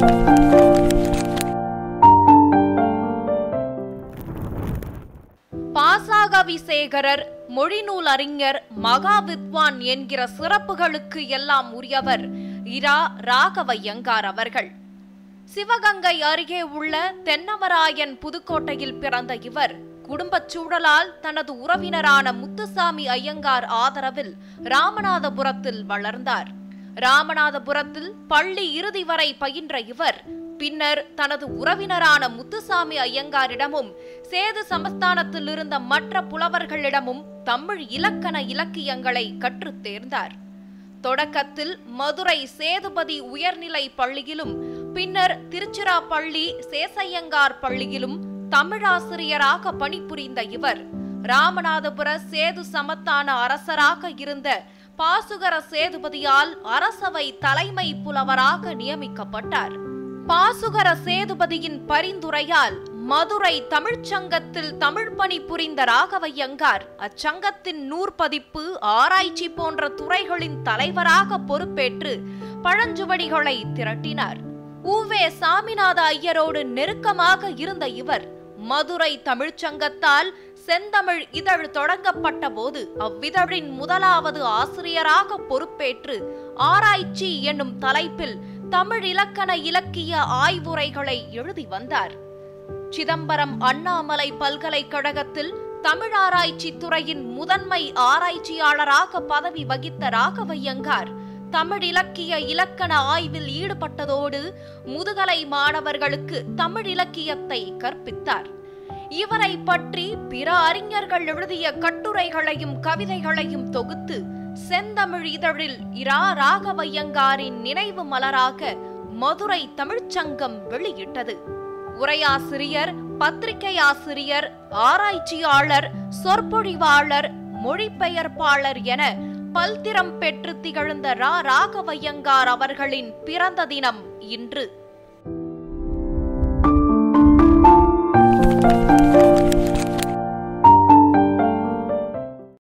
பாசாகவிசேகரர் மொழிநூல் அறிஞர் மகா வித்வான் என்கிற சிறப்புகளுக்கு எல்லாம் உரியவர் இரா ராகவையங்கார் அவர்கள் சிவகங்கை அருகே உள்ள தென்னவராயன் புதுக்கோட்டையில் பிறந்த இவர் குடும்பச் சூழலால் தனது உறவினரான முத்துசாமி ஐயங்கார் ஆதரவில் ராமநாதபுரத்தில் வளர்ந்தார் ராமநாதபுரத்தில் பள்ளி இறுதி வரை பயின்ற இவர் பின்னர் தனது உறவினரான முத்துசாமி ஐயங்காரிடமும் சேது சமஸ்தானத்தில் இருந்த மற்ற புலவர்களிடமும் தமிழ் இலக்கண இலக்கியங்களை கற்றுத் தேர்ந்தார் தொடக்கத்தில் மதுரை சேதுபதி உயர்நிலை பள்ளியிலும் பின்னர் திருச்சிராப்பள்ளி சேசையங்கார் பள்ளியிலும் தமிழாசிரியராக பணிபுரிந்த இவர் ராமநாதபுர சேது சமத்தான அரசராக இருந்த பாசுகர சேதுபதியால் அரசவை தலைமை புலவராக நியமிக்கப்பட்டார் பாசுகர சேதுபதியின் பரிந்துரையால் மதுரை தமிழ்ச்சங்கத்தில் தமிழ் பணி புரிந்த ராகவையங்கார் அச்சங்கத்தின் நூற்பதிப்பு ஆராய்ச்சி போன்ற துறைகளின் தலைவராக பொறுப்பேற்று பழஞ்சுவடிகளை திரட்டினார் உவே சாமிநாத ஐயரோடு நெருக்கமாக இருந்த இவர் மதுரை தமிழ்ச்சங்கத்தால் செந்தமிழ் இதழ் தொடங்கப்பட்ட போது அவ்விதழின் முதலாவது ஆசிரியராக பொறுப்பேற்று ஆராய்ச்சி என்னும் தலைப்பில் தமிழ் இலக்கண இலக்கிய ஆய்வுரைகளை எழுதி வந்தார் சிதம்பரம் அண்ணாமலை பல்கலைக்கழகத்தில் தமிழ் ஆராய்ச்சி துறையின் முதன்மை ஆராய்ச்சியாளராக பதவி வகித்த ராகவையங்கார் தமிழ் இலக்கிய இலக்கண ஆய்வில் ஈடுபட்டதோடு முதுகலை மாணவர்களுக்கு தமிழ் இலக்கியத்தை கற்பித்தார் இவரை பற்றி பிற அறிஞர்கள் எழுதிய கட்டுரைகளையும் கவிதைகளையும் தொகுத்து செந்தமிழ் இதழில் இரா ராகவையங்காரின் நினைவு மலராக மதுரை தமிழ்ச்சங்கம் வெளியிட்டது உரையாசிரியர் பத்திரிகை ஆசிரியர் ஆராய்ச்சியாளர் சொற்பொழிவாளர் மொழிபெயர்ப்பாளர் என பல்திறம் பெற்று திகழ்ந்த ரா ராகவையங்கார் அவர்களின் பிறந்த தினம் இன்று